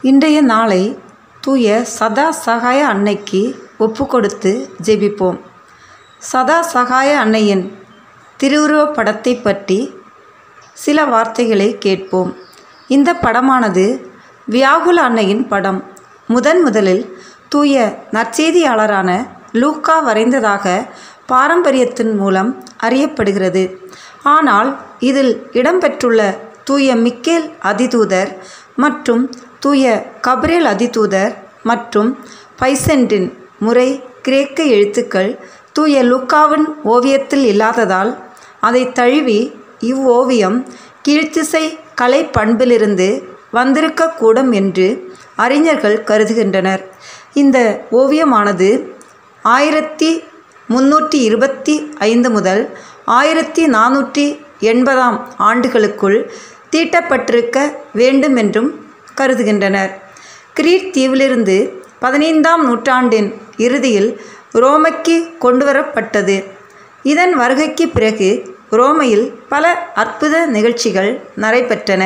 இன்றைய நாளை தூய சதா சகாய அன்னைக்கு ஒப்பு கொடுத்து ஜெபிப்போம் சதா சகாய அன்னையின் திருவுருவப் படத்தை பற்றி சில வார்த்தைகளை கேட்போம் இந்த படமானது வியாகுல அன்னையின் படம் முதன் முதலில் தூய நற்செய்தியாளரான லூக்கா வரைந்ததாக பாரம்பரியத்தின் மூலம் அறியப்படுகிறது ஆனால் இதில் இடம்பெற்றுள்ள தூய மிக்கேல் அதிதூதர் மற்றும் தூய கப்ரேல் அதிதூதர் மற்றும் பைசென்டின் முறை கிரேக்க எழுத்துக்கள் தூய லூக்காவின் ஓவியத்தில் இல்லாததால் அதை தழுவி இவ்வோவியம் கீழ்த்திசை கலை பண்பிலிருந்து வந்திருக்கக்கூடும் என்று அறிஞர்கள் கருதுகின்றனர் இந்த ஓவியமானது ஆயிரத்தி முன்னூற்றி இருபத்தி ஐந்து முதல் ஆயிரத்தி நானூற்றி எண்பதாம் ஆண்டுகளுக்குள் தீட்டப்பட்டிருக்க வேண்டுமென்றும் கருதுகின்றனர் கிரீட் தீவிலிருந்து பதினைந்தாம் நூற்றாண்டின் இறுதியில் ரோமைக்கு கொண்டுவரப்பட்டது இதன் வருகைக்கு பிறகு ரோமையில் பல அற்புத நிகழ்ச்சிகள் நடைபெற்றன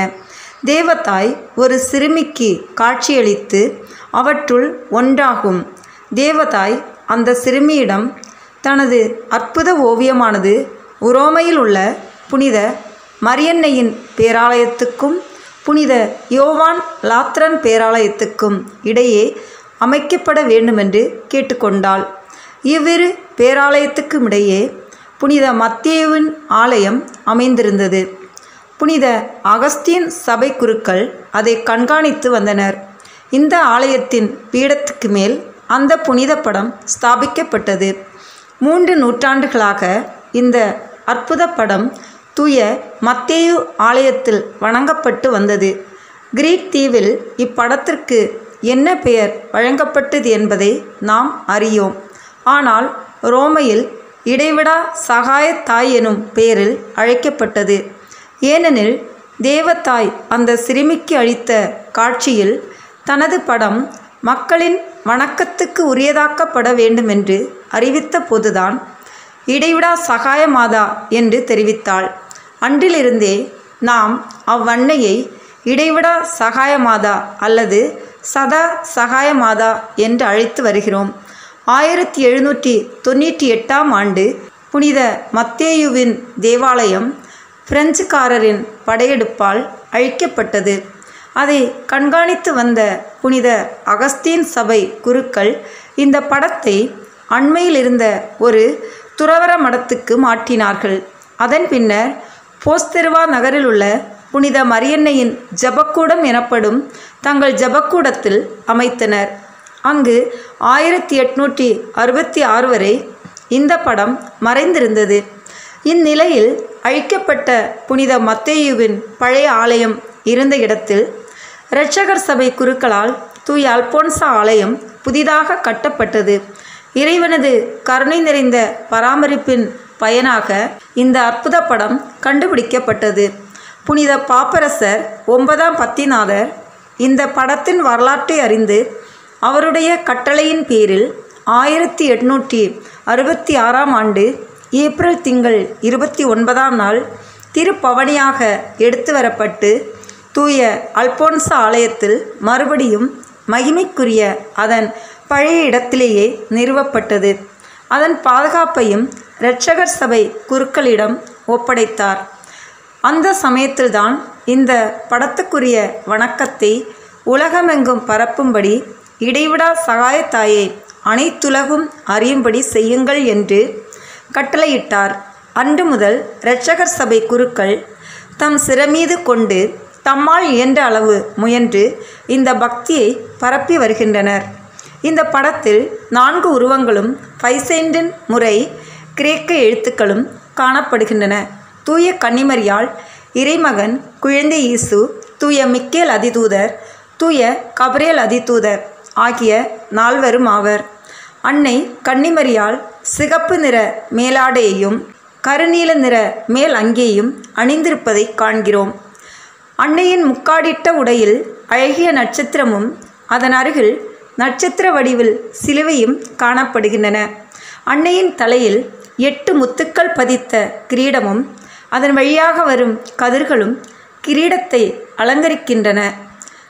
தேவதாய் ஒரு சிறுமிக்கு காட்சியளித்து அவற்றுள் ஒன்றாகும் தேவதாய் அந்த சிறுமியிடம் தனது அற்புத ஓவியமானது உரோமையில் உள்ள புனித மரியன்னையின் பேராலயத்துக்கும் புனித யோவான் லாத்ரன் பேராலயத்துக்கும் இடையே அமைக்கப்பட வேண்டுமென்று கேட்டுக்கொண்டாள் இவ்விரு பேராலயத்துக்கும் இடையே புனித மத்தேயுவின் ஆலயம் அமைந்திருந்தது புனித அகஸ்தீன் சபை குருக்கள் அதை கண்காணித்து வந்தனர் இந்த ஆலயத்தின் பீடத்துக்கு மேல் அந்த புனித படம் ஸ்தாபிக்கப்பட்டது மூன்று நூற்றாண்டுகளாக இந்த அற்புத படம் தூய மத்தேயு ஆலயத்தில் வணங்கப்பட்டு வந்தது கிரீட் தீவில் இப்படத்திற்கு என்ன பெயர் வழங்கப்பட்டது என்பதை நாம் அறியோம் ஆனால் ரோமையில் இடைவிடா சகாய தாய் எனும் பெயரில் அழைக்கப்பட்டது ஏனெனில் தேவத்தாய் அந்த சிறுமிக்கு அளித்த காட்சியில் தனது படம் மக்களின் வணக்கத்துக்கு உரியதாக்கப்பட வேண்டுமென்று அறிவித்த போதுதான் இடைவிடா சகாய மாதா என்று தெரிவித்தாள் அன்றிலிருந்தே நாம் அவ்வன்னையை இடைவிடா சகாய மாதா அல்லது சதா சகாய மாதா என்று அழைத்து வருகிறோம் ஆயிரத்தி எழுநூற்றி தொண்ணூற்றி எட்டாம் ஆண்டு புனித மத்தேயுவின் தேவாலயம் பிரெஞ்சுக்காரரின் படையெடுப்பால் அழிக்கப்பட்டது அதை கண்காணித்து வந்த புனித அகஸ்தீன் சபை குருக்கள் இந்த படத்தை அண்மையில் இருந்த ஒரு துறவர மடத்துக்கு மாற்றினார்கள் அதன் பின்னர் போஸ்தெருவா நகரில் உள்ள புனித மரியன்னையின் ஜபக்கூடம் எனப்படும் தங்கள் ஜபக்கூடத்தில் அமைத்தனர் அங்கு ஆயிரத்தி எட்நூற்றி அறுபத்தி ஆறு வரை இந்த படம் மறைந்திருந்தது இந்நிலையில் அழிக்கப்பட்ட புனித மத்தேயுவின் பழைய ஆலயம் இருந்த இடத்தில் இரட்சகர் சபை குருக்களால் தூய அல்போன்சா ஆலயம் புதிதாக கட்டப்பட்டது இறைவனது கருணை நிறைந்த பராமரிப்பின் பயனாக இந்த அற்புத படம் கண்டுபிடிக்கப்பட்டது புனித பாப்பரசர் ஒன்பதாம் பத்திநாதர் இந்த படத்தின் வரலாற்றை அறிந்து அவருடைய கட்டளையின் பேரில் ஆயிரத்தி எட்நூற்றி அறுபத்தி ஆறாம் ஆண்டு ஏப்ரல் திங்கள் இருபத்தி ஒன்பதாம் நாள் திருப்பவனியாக எடுத்து வரப்பட்டு தூய அல்போன்சா ஆலயத்தில் மறுபடியும் மகிமைக்குரிய அதன் பழைய இடத்திலேயே நிறுவப்பட்டது அதன் பாதுகாப்பையும் இரட்சகர் சபை குருக்களிடம் ஒப்படைத்தார் அந்த சமயத்தில்தான் இந்த படத்துக்குரிய வணக்கத்தை உலகமெங்கும் பரப்பும்படி இடைவிடா சகாயத்தாயை அனைத்துலகும் அறியும்படி செய்யுங்கள் என்று கட்டளையிட்டார் அன்று முதல் இரட்சகர் சபை குருக்கள் தம் சிறமீது கொண்டு தம்மால் இயன்ற அளவு முயன்று இந்த பக்தியை பரப்பி வருகின்றனர் இந்த படத்தில் நான்கு உருவங்களும் பைசென்டின் முறை கிரேக்க எழுத்துக்களும் காணப்படுகின்றன தூய கன்னிமரியால் இறைமகன் குழந்தை இயேசு தூய மிக்கேல் அதிதூதர் தூய கபரேல் அதிதூதர் ஆகிய நால்வரும் ஆவர் அன்னை கன்னிமரியால் சிகப்பு நிற மேலாடையையும் கருநீல நிற மேல் அங்கேயும் அணிந்திருப்பதை காண்கிறோம் அன்னையின் முக்காடிட்ட உடையில் அழகிய நட்சத்திரமும் அதன் அருகில் நட்சத்திர வடிவில் சிலுவையும் காணப்படுகின்றன அன்னையின் தலையில் எட்டு முத்துக்கள் பதித்த கிரீடமும் அதன் வழியாக வரும் கதிர்களும் கிரீடத்தை அலங்கரிக்கின்றன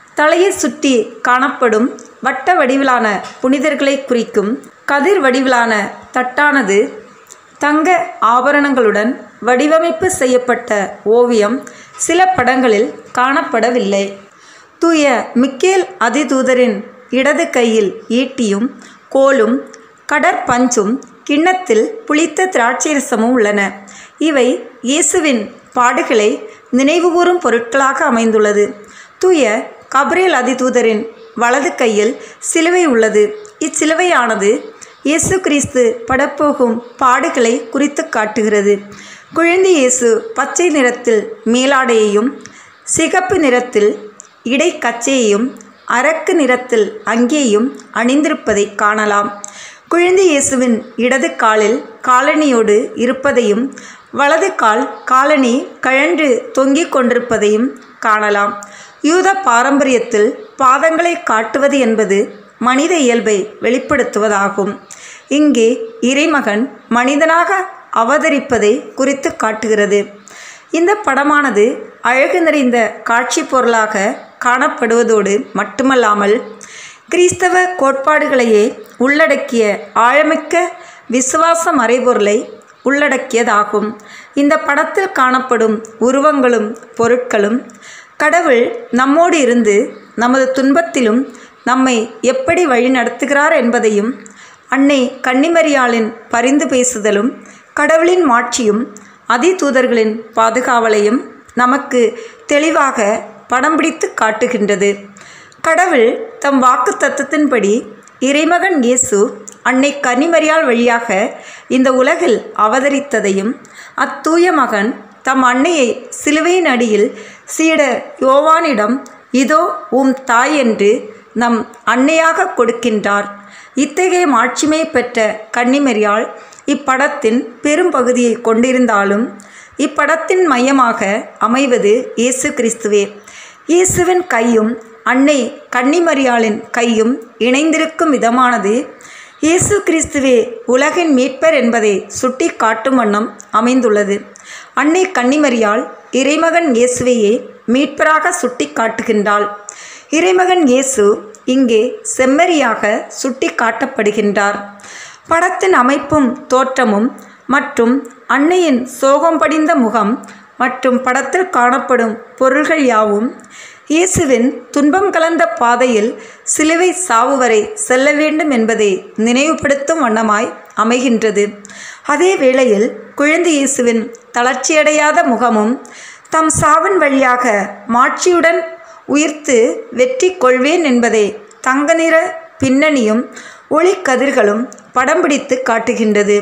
தலையை சுற்றி காணப்படும் வட்ட வடிவிலான புனிதர்களை குறிக்கும் கதிர் வடிவிலான தட்டானது தங்க ஆபரணங்களுடன் வடிவமைப்பு செய்யப்பட்ட ஓவியம் சில படங்களில் காணப்படவில்லை தூய மிக்கேல் அதிதூதரின் இடது கையில் ஈட்டியும் கோலும் கடற்பஞ்சும் கிண்ணத்தில் புளித்த திராட்சைரசமும் உள்ளன இவை இயேசுவின் பாடுகளை நினைவுகூரும் பொருட்களாக அமைந்துள்ளது தூய கப்ரேல் அதிதூதரின் வலது கையில் சிலுவை உள்ளது இச்சிலுவையானது இயேசு கிறிஸ்து படப்போகும் பாடுகளை குறித்து காட்டுகிறது குழந்தை இயேசு பச்சை நிறத்தில் மேலாடையையும் சிகப்பு நிறத்தில் இடைக்கச்சையையும் அரக்கு நிறத்தில் அங்கேயும் அணிந்திருப்பதை காணலாம் குழந்தை இயேசுவின் இடது காலில் காலணியோடு இருப்பதையும் வலது கால் காலணி கழன்று தொங்கிக் கொண்டிருப்பதையும் காணலாம் யூத பாரம்பரியத்தில் பாதங்களை காட்டுவது என்பது மனித இயல்பை வெளிப்படுத்துவதாகும் இங்கே இறைமகன் மனிதனாக அவதரிப்பதை குறித்து காட்டுகிறது இந்த படமானது அழகு நிறைந்த காட்சி பொருளாக காணப்படுவதோடு மட்டுமல்லாமல் கிறிஸ்தவ கோட்பாடுகளையே உள்ளடக்கிய ஆழமிக்க விசுவாச மறைபொருளை உள்ளடக்கியதாகும் இந்த படத்தில் காணப்படும் உருவங்களும் பொருட்களும் கடவுள் நம்மோடு இருந்து நமது துன்பத்திலும் நம்மை எப்படி வழிநடத்துகிறார் என்பதையும் அன்னை கன்னிமரியாளின் பரிந்து பேசுதலும் கடவுளின் மாட்சியும் அதிதூதர்களின் பாதுகாவலையும் நமக்கு தெளிவாக படம் பிடித்து காட்டுகின்றது கடவுள் தம் வாக்கு தத்துவத்தின்படி இறைமகன் இயேசு அன்னை கன்னிமரியாள் வழியாக இந்த உலகில் அவதரித்ததையும் அத்தூய மகன் தம் அன்னையை சிலுவையின் அடியில் சீடர் யோவானிடம் இதோ உம் தாய் என்று நம் அன்னையாக கொடுக்கின்றார் இத்தகைய மாட்சிமை பெற்ற கன்னிமரியாள் இப்படத்தின் பெரும்பகுதியை கொண்டிருந்தாலும் இப்படத்தின் மையமாக அமைவது இயேசு கிறிஸ்துவே இயேசுவின் கையும் அன்னை கன்னிமரியாளின் கையும் இணைந்திருக்கும் விதமானது இயேசு கிறிஸ்துவே உலகின் மீட்பர் என்பதை சுட்டி காட்டும் வண்ணம் அமைந்துள்ளது அன்னை கன்னிமரியாள் இறைமகன் இயேசுவையே மீட்பராக சுட்டி காட்டுகின்றாள் இறைமகன் இயேசு இங்கே செம்மறியாக சுட்டி காட்டப்படுகின்றார் படத்தின் அமைப்பும் தோற்றமும் மற்றும் அன்னையின் சோகம் படிந்த முகம் மற்றும் படத்தில் காணப்படும் பொருள்கள் யாவும் இயேசுவின் துன்பம் கலந்த பாதையில் சிலுவை சாவு வரை செல்ல வேண்டும் என்பதை நினைவுபடுத்தும் வண்ணமாய் அமைகின்றது அதே வேளையில் குழந்தை இயேசுவின் தளர்ச்சியடையாத முகமும் தம் சாவின் வழியாக மாட்சியுடன் உயிர்த்து வெற்றி கொள்வேன் என்பதை தங்க நிற பின்னணியும் ஒளிக்கதிர்களும் படம் பிடித்து காட்டுகின்றது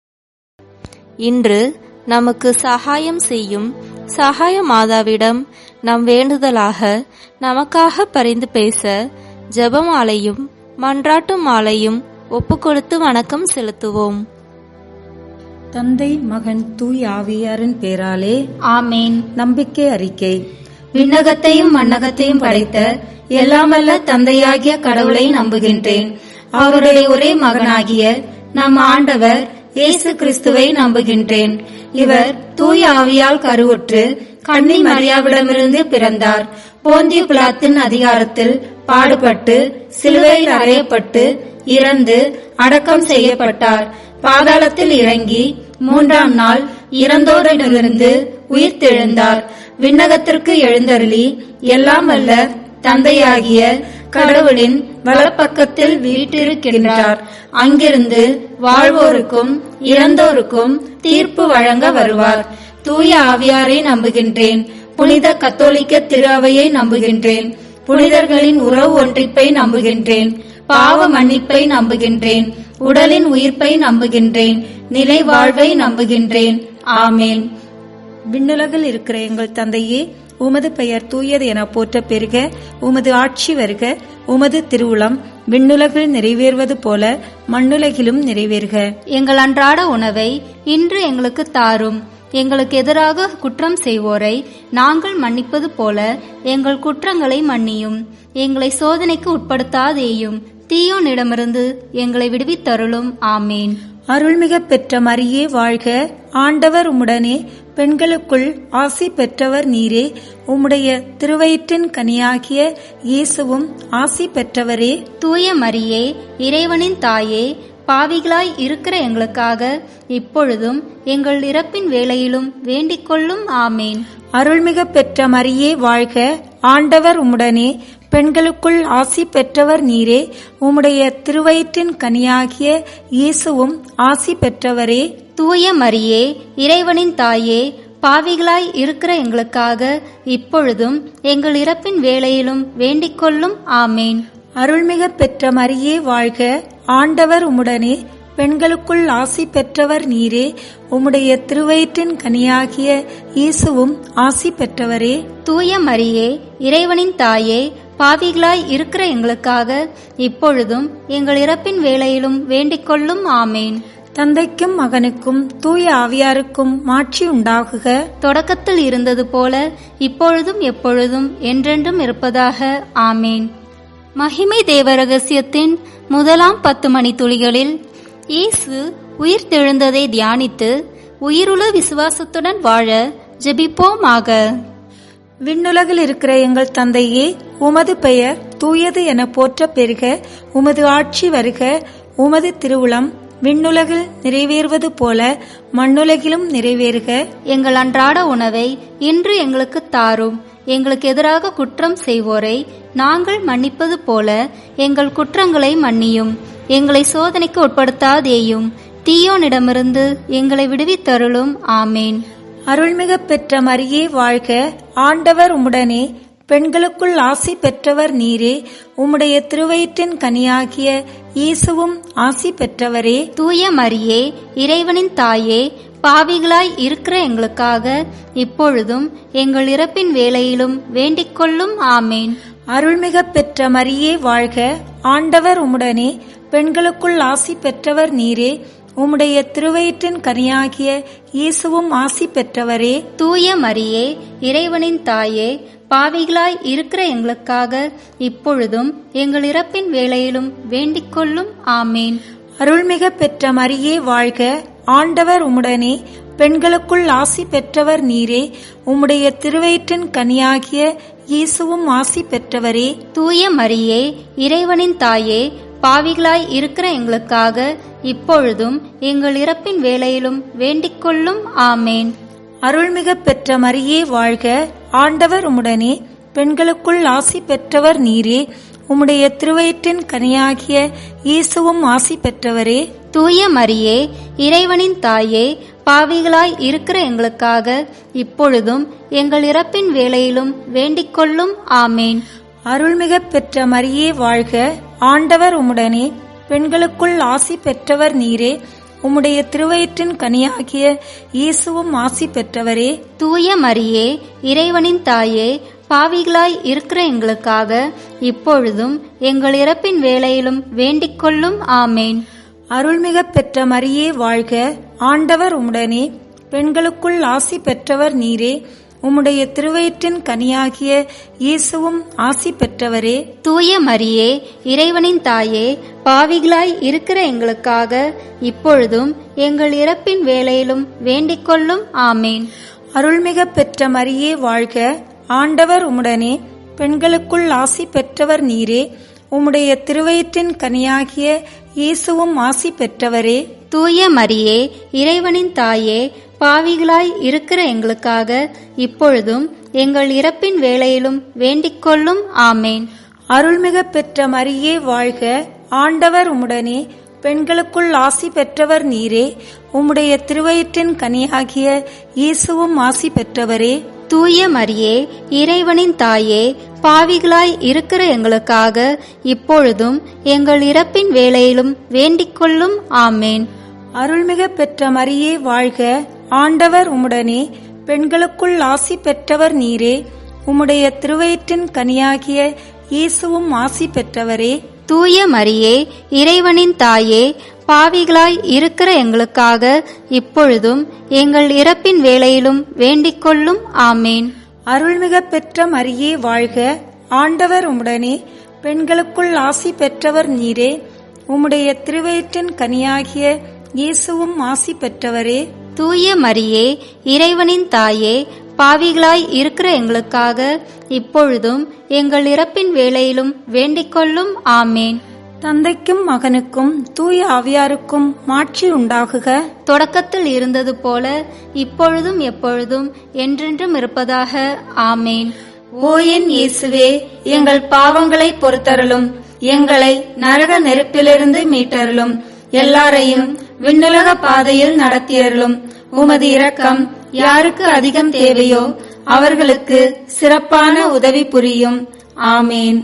இன்று நமக்கு சகாயம் செய்யும் சகாய மாதாவிடம் நம் வேண்டுதலாக நமக்காக பரிந்து பேச ஜெபமாலையும் மன்றாட்டு மாலையும் ஒப்புக்கொடுத்து வணக்கம் செலுத்துவோம் தந்தை மகன் தூய் ஆவியாரின் பேராலே ஆமேன் நம்பிக்கை அறிக்கை விண்ணகத்தையும் மண்ணகத்தையும் படைத்த எல்லாமல்ல தந்தையாகிய கடவுளை நம்புகின்றேன் அவருடைய ஒரே மகனாகிய நம் ஆண்டவர் இயேசு கிறிஸ்துவை நம்புகின்றேன் இவர் தூய ஆவியால் கருவுற்று கன்னி மரியாவிடமிருந்து பிறந்தார் போந்திய பிளாத்தின் அதிகாரத்தில் பாடுபட்டு சிலுவையில் அறையப்பட்டு இறந்து அடக்கம் செய்யப்பட்டார் பாதாளத்தில் இறங்கி மூன்றாம் நாள் இறந்தோரிடமிருந்து உயிர்த்தெழுந்தார் விண்ணகத்திற்கு எழுந்தருளி எல்லாம் வல்ல தந்தையாகிய கடவுளின் வலப்பக்கத்தில் வீட்டிருக்கின்றார் அங்கிருந்து வாழ்வோருக்கும் இறந்தோருக்கும் தீர்ப்பு வழங்க வருவார் தூய ஆவியாரை நம்புகின்றேன் புனித கத்தோலிக்க திரு அவையை நம்புகின்றேன் புனிதர்களின் உறவு ஒன்றிப்பை நம்புகின்றேன் பாவ மன்னிப்பை நம்புகின்றேன் உடலின் உயிர்ப்பை நம்புகின்றேன் நிலை வாழ்வை நம்புகின்றேன் ஆமேன் விண்ணுலகில் இருக்கிற எங்கள் தந்தையே உமது பெயர் தூயது என போற்ற பெருக உமது ஆட்சி வருக உமது திருவுளம் விண்ணுலகில் நிறைவேறுவது போல மண்ணுலகிலும் நிறைவேறுக எங்கள் அன்றாட உணவை இன்று எங்களுக்கு தாரும் எங்களுக்கு எதிராக குற்றம் செய்வோரை நாங்கள் மன்னிப்பது போல எங்கள் குற்றங்களை மன்னியும் எங்களை சோதனைக்கு உட்படுத்தாதேயும் தீயோனிடமிருந்து எங்களை விடுவித்தருளும் ஆமேன் அருள்மிக பெற்ற மரியே வாழ்க ஆண்டவர் உம்முடனே பெண்களுக்குள் ஆசி பெற்றவர் நீரே உம்முடைய திருவயிற்றின் கனியாகிய இயேசுவும் ஆசி பெற்றவரே தூய மரியே இறைவனின் தாயே பாவிகளாய் இருக்கிற எங்களுக்காக இப்பொழுதும் எங்கள் இறப்பின் வேளையிலும் வேண்டிக் கொள்ளும் ஆமேன் அருள்மிக பெற்ற மரியே வாழ்க ஆண்டவர் உம்முடனே பெண்களுக்குள் ஆசி பெற்றவர் நீரே உம்முடைய திருவயிற்றின் கனியாகிய இயேசுவும் ஆசி பெற்றவரே தூய மரியே இறைவனின் தாயே பாவிகளாய் இருக்கிற எங்களுக்காக இப்பொழுதும் எங்கள் இறப்பின் வேளையிலும் வேண்டிக் கொள்ளும் ஆமேன் அருள்மிக பெற்ற மரியே வாழ்க ஆண்டவர் உம்முடனே பெண்களுக்குள் ஆசி பெற்றவர் நீரே உம்முடைய திருவயிற்றின் கனியாகிய இயேசுவும் ஆசி பெற்றவரே தூய மரியே இறைவனின் தாயே பாவிகளாய் இருக்கிற எங்களுக்காக இப்பொழுதும் எங்கள் இறப்பின் வேளையிலும் வேண்டிக் கொள்ளும் ஆமேன் தந்தைக்கும் மகனுக்கும் தூய ஆவியாருக்கும் மாட்சி உண்டாகுக தொடக்கத்தில் இருந்தது போல இப்பொழுதும் எப்பொழுதும் என்றென்றும் இருப்பதாக ஆமேன் மகிமை தேவ ரகசியத்தின் முதலாம் பத்து மணி துளிகளில் இயேசு உயிர் தெழுந்ததை தியானித்து உயிருள்ள விசுவாசத்துடன் வாழ ஜெபிப்போமாக விண்ணுலகில் இருக்கிற எங்கள் தந்தையே உமது பெயர் தூயது என போற்ற பெறுக உமது ஆட்சி வருக உமது திருவுளம் விண்ணுலகில் நிறைவேறுவது போல மண்ணுலகிலும் நிறைவேறுக எங்கள் அன்றாட உணவை இன்று எங்களுக்கு தாரும் எங்களுக்கு எதிராக குற்றம் செய்வோரை நாங்கள் மன்னிப்பது போல எங்கள் குற்றங்களை மன்னியும் எங்களை சோதனைக்கு உட்படுத்தாதேயும் தீயோனிடமிருந்து எங்களை விடுவித்தருளும் ஆமேன் அருள்மிக பெற்ற மரியே வாழ்க ஆண்டவர் உம்முடனே பெண்களுக்குள் ஆசி பெற்றவர் நீரே உம்முடைய திருவயிற்றின் கனியாகிய இயேசுவும் ஆசி பெற்றவரே தூய மரியே இறைவனின் தாயே பாவிகளாய் இருக்கிற எங்களுக்காக இப்பொழுதும் எங்கள் இறப்பின் வேளையிலும் வேண்டிக் கொள்ளும் ஆமேன் அருள்மிக பெற்ற மரியே வாழ்க ஆண்டவர் உம்முடனே பெண்களுக்குள் ஆசி பெற்றவர் நீரே உம்முடைய திருவயிற்றின் கனியாகிய இயேசுவும் ஆசி பெற்றவரே தூய மரியே இறைவனின் தாயே பாவிகளாய் இருக்கிற எங்களுக்காக இப்பொழுதும் எங்கள் இறப்பின் வேளையிலும் வேண்டிக் கொள்ளும் ஆமேன் அருள்மிக பெற்ற மரியே வாழ்க ஆண்டவர் உம்முடனே பெண்களுக்குள் ஆசி பெற்றவர் நீரே உம்முடைய திருவயிற்றின் கனியாகிய இயேசுவும் ஆசி பெற்றவரே தூய மரியே இறைவனின் தாயே பாவிகளாய் இருக்கிற எங்களுக்காக இப்பொழுதும் எங்கள் இறப்பின் வேளையிலும் வேண்டிக் கொள்ளும் ஆமேன் அருள்மிக பெற்ற மரியே வாழ்க ஆண்டவர் உம்முடனே பெண்களுக்குள் ஆசி பெற்றவர் நீரே உம்முடைய திருவயிற்றின் கனியாகிய இயேசுவும் ஆசி பெற்றவரே தூய மரியே இறைவனின் தாயே பாவிகளாய் இருக்கிற எங்களுக்காக இப்பொழுதும் எங்கள் இறப்பின் வேளையிலும் வேண்டிக் கொள்ளும் ஆமேன் அருள்மிக பெற்ற மரியே வாழ்க ஆண்டவர் உம்முடனே பெண்களுக்குள் ஆசி பெற்றவர் நீரே உம்முடைய திருவயிற்றின் கனியாகிய இயேசுவும் ஆசி பெற்றவரே தூய மரியே இறைவனின் தாயே பாவிகளாய் இருக்கிற எங்களுக்காக இப்பொழுதும் எங்கள் இறப்பின் வேளையிலும் வேண்டிக் கொள்ளும் ஆமேன் அருள்மிக பெற்ற மரியே வாழ்க ஆண்டவர் உம்முடனே பெண்களுக்குள் ஆசி பெற்றவர் நீரே உம்முடைய திருவயிற்றின் கனியாகிய இயேசுவும் ஆசி பெற்றவரே தூய மரியே இறைவனின் தாயே பாவிகளாய் இருக்கிற எங்களுக்காக இப்பொழுதும் எங்கள் இறப்பின் வேளையிலும் வேண்டிக் கொள்ளும் ஆமேன் அருள்மிக பெற்ற மரியே வாழ்க ஆண்டவர் உம்முடனே பெண்களுக்குள் ஆசி பெற்றவர் நீரே உம்முடைய திருவயிற்றின் கனியாகிய இயேசுவும் ஆசி பெற்றவரே தூய மரியே இறைவனின் தாயே பாவிகளாய் இருக்கிற எங்களுக்காக இப்பொழுதும் எங்கள் இறப்பின் வேளையிலும் வேண்டிக் கொள்ளும் ஆமேன் அருள்மிக பெற்ற மரியே வாழ்க ஆண்டவர் உம்முடனே பெண்களுக்குள் ஆசி பெற்றவர் நீரே உம்முடைய திருவயிற்றின் கனியாகிய இயேசுவும் ஆசி பெற்றவரே தூய மரியே இறைவனின் தாயே பாவிகளாய் இருக்கிற எங்களுக்காக இப்பொழுதும் எங்கள் இறப்பின் வேளையிலும் வேண்டிக் கொள்ளும் ஆமேன் அருள்மிக பெற்ற மரியே வாழ்க ஆண்டவர் உம்முடனே பெண்களுக்குள் ஆசி பெற்றவர் நீரே உம்முடைய திருவயிற்றின் கனியாகிய இயேசுவும் ஆசி பெற்றவரே தூய மரியே இறைவனின் தாயே பாவிகளாய் இருக்கிற எங்களுக்காக இப்பொழுதும் எங்கள் இறப்பின் வேளையிலும் வேண்டிக் கொள்ளும் ஆமேன் அருள்மிக பெற்ற மரியே வாழ்க ஆண்டவர் உம்முடனே பெண்களுக்குள் ஆசி பெற்றவர் நீரே உம்முடைய திருவயிற்றின் கனியாகிய இயேசுவும் ஆசி பெற்றவரே தூய மரியே இறைவனின் தாயே பாவிகளாய் இருக்கிற எங்களுக்காக இப்பொழுதும் எங்கள் இறப்பின் வேளையிலும் வேண்டிக்கொள்ளும் ஆமேன் தந்தைக்கும் மகனுக்கும் தூய ஆவியாருக்கும் மாட்சி உண்டாகுக தொடக்கத்தில் இருந்தது போல இப்பொழுதும் எப்பொழுதும் என்றென்றும் இருப்பதாக ஆமேன் ஓ என் இயேசுவே எங்கள் பாவங்களை பொறுத்தருளும் எங்களை நரக நெருப்பிலிருந்து மீட்டருளும் எல்லாரையும் விண்ணுலக பாதையில் நடத்தியருளும் உமது இரக்கம் யாருக்கு அதிகம் தேவையோ அவர்களுக்கு சிறப்பான உதவி புரியும் ஆமேன்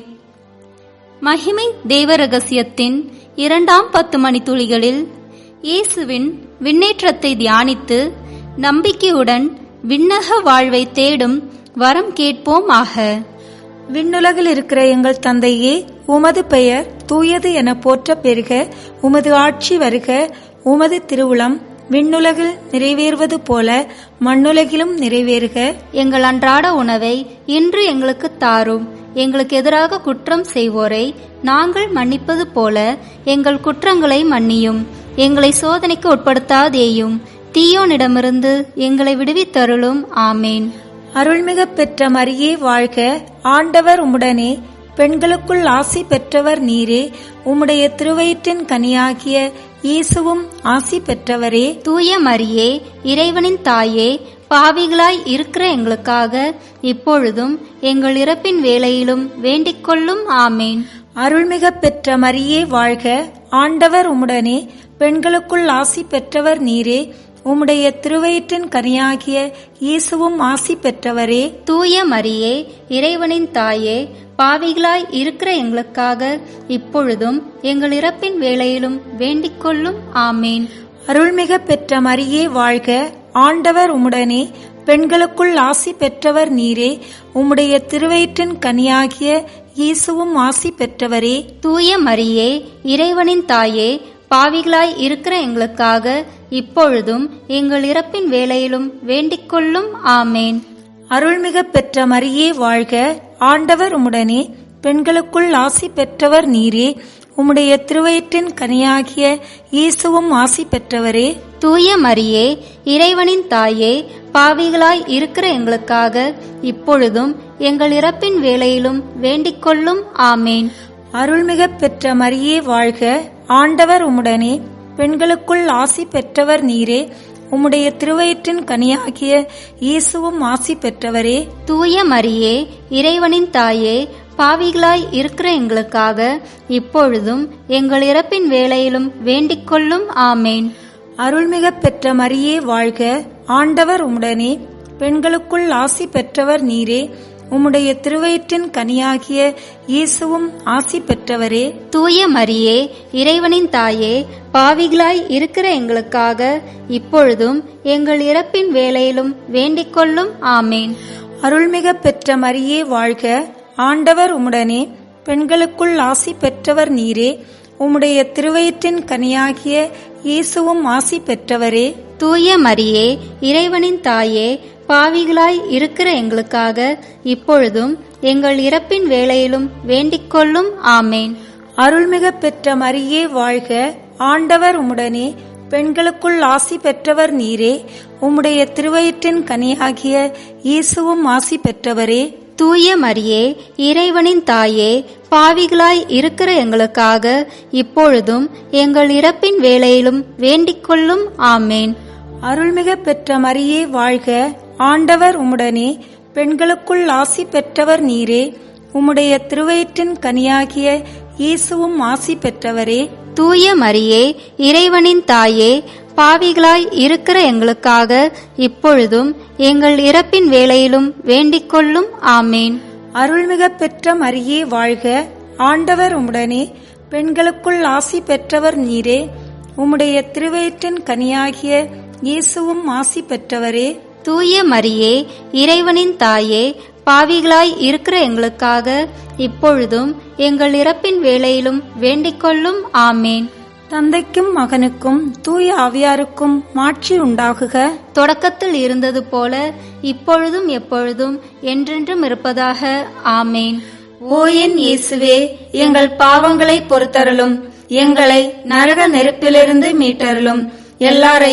மகிமை தேவ ரகசியத்தின் இரண்டாம் பத்து மணித்துளிகளில் இயேசுவின் விண்ணேற்றத்தை தியானித்து நம்பிக்கையுடன் விண்ணக வாழ்வை தேடும் வரம் கேட்போம் ஆக விண்ணுலகில் இருக்கிற எங்கள் தந்தையே உமது பெயர் தூயது என போற்ற பெறுக உமது ஆட்சி வருக உமது திருவுளம் விண்ணுலகில் நிறைவேறுவது போல மண்ணுலகிலும் நிறைவேறுக எங்கள் அன்றாட உணவை இன்று எங்களுக்கு தாரும் எங்களுக்கு எதிராக குற்றம் செய்வோரை நாங்கள் மன்னிப்பது போல எங்கள் குற்றங்களை மன்னியும் எங்களை சோதனைக்கு உட்படுத்தாதேயும் தீயோனிடமிருந்து எங்களை விடுவித்தருளும் ஆமேன் அருள்மிக பெற்ற மரியே வாழ்க ஆண்டவர் உம்முடனே பெண்களுக்குள் ஆசி பெற்றவர் நீரே உம்முடைய திருவயிற்றின் கனியாகிய இயேசுவும் ஆசி பெற்றவரே தூய மரியே இறைவனின் தாயே பாவிகளாய் இருக்கிற எங்களுக்காக இப்பொழுதும் எங்கள் இறப்பின் வேளையிலும் வேண்டிக்கொள்ளும் ஆமேன் அருள்மிக பெற்ற மரியே வாழ்க ஆண்டவர் உம்முடனே பெண்களுக்குள் ஆசி பெற்றவர் நீரே உம்முடைய திருவயிற்றின் கனியாகிய இயேசுவும் ஆசி பெற்றவரே தூய மரியே இறைவனின் தாயே பாவிகளாய் இருக்கிற எங்களுக்காக இப்பொழுதும் எங்கள் இறப்பின் வேளையிலும் வேண்டிக்கொள்ளும் ஆமேன் அருள்மிக பெற்ற மரியே வாழ்க ஆண்டவர் உம்முடனே பெண்களுக்குள் ஆசி பெற்றவர் நீரே உம்முடைய திருவயிற்றின் கனியாகிய இயேசுவும் ஆசி பெற்றவரே தூய மரியே இறைவனின் தாயே பாவிகளாய் இருக்கிற எங்களுக்காக இப்பொழுதும் எங்கள் இறப்பின் வேளையிலும் வேண்டிக்கொள்ளும் ஆமேன் அருள்மிக பெற்ற மரியே வாழ்க ஆண்டவர் உம்முடனே பெண்களுக்குள் ஆசி பெற்றவர் நீரே உம்முடைய திருவயிற்றின் கனியாகிய இயேசுவும் ஆசி பெற்றவரே தூய மரியே இறைவனின் தாயே பாவிகளாய் இருக்கிற எங்களுக்காக இப்பொழுதும் எங்கள் இறப்பின் வேளையிலும் வேண்டிக்கொள்ளும் ஆமேன் அருள்மிக பெற்ற மரியே வாழ்க ஆண்டவர் உம்முடனே பெண்களுக்குள் ஆசி பெற்றவர் நீரே உம்முடைய திருவயிற்றின் கனியாகிய இயேசுவும் ஆசி பெற்றவரே தூய மரியே இறைவனின் தாயே பாவிகளாய் இருக்கிற எங்களுக்காக இப்பொழுதும் எங்கள் இறப்பின் வேளையிலும் வேண்டிக்கொள்ளும் ஆமேன் அருள்மிக பெற்ற மரியே வாழ்க ஆண்டவர் உம்முடனே பெண்களுக்குள் ஆசி பெற்றவர் நீரே உம்முடைய திருவயிற்றின் கனியாகிய இயேசுவும் ஆசி பெற்றவரே தூய மரியே இறைவனின் தாயே பாவிகளாய் இருக்கிற எங்களுக்காக இப்பொழுதும் எங்கள் இறப்பின் வேளையிலும் வேண்டிக்கொள்ளும் ஆமேன் அருள்மிக பெற்ற மரியே வாழ்க ஆண்டவர் உம்முடனே பெண்களுக்குள் ஆசி பெற்றவர் நீரே உம்முடைய திருவயிற்றின் கனியாகிய இயேசுவும் ஆசி பெற்றவரே தூய மரியே இறைவனின் தாயே பாவிகளாய் இருக்கிற எங்களுக்காக இப்பொழுதும் எங்கள் இறப்பின் வேளையிலும் வேண்டிக்கொள்ளும் ஆமேன் அருள்மிக பெற்ற மரியே வாழ்க ஆண்டவர் உம்முடனே பெண்களுக்குள் ஆசி பெற்றவர் நீரே உம்முடைய திருவயிற்றின் கனியாகிய இயேசுவும் ஆசி பெற்றவரே தூய மரியே இறைவனின் தாயே பாவிகளாய் இருக்கிற எங்களுக்காக இப்பொழுதும் எங்கள் இறப்பின் வேளையிலும் வேண்டிக்கொள்ளும் ஆமேன் அருள்மிக பெற்ற மரியே வாழ்க ஆண்டவர் உம்முடனே பெண்களுக்குள் ஆசி பெற்றவர் நீரே உம்முடைய திருவயிற்றின் கனியாகிய இயேசுவும் ஆசி பெற்றவரே தூய மரியே இறைவனின் தாயே பாவிகளாய் இருக்கிற எங்களுக்காக இப்பொழுதும் எங்கள் இறப்பின் வேளையிலும் வேண்டிக்கொள்ளும் ஆமேன் அருள்மிக பெற்ற மரியே வாழ்க ஆண்டவர் உம்முடனே பெண்களுக்குள் ஆசி பெற்றவர் நீரே உம்முடைய திருவயிற்றின் கனியாகிய இயேசுவும் ஆசி பெற்றவரே தூய மரியே இறைவனின் தாயே பாவிகளாய் இருக்கிற எங்களுக்காக இப்பொழுதும் எங்கள் இறப்பின் வேளையிலும் வேண்டிக்கொள்ளும் ஆமேன் தந்தைக்கும் மகனுக்கும் தூய ஆவியாருக்கும் மாட்சி உண்டாகுக தொடக்கத்தில் இருந்தது போல இப்பொழுதும் எப்பொழுதும் என்றென்றும் இருப்பதாக ஆமேன் ஓ என் இயேசுவே எங்கள் பாவங்களை பொறுத்தருளும் எங்களை நரக நெருப்பிலிருந்து மீட்டருளும் எல்லாரையும்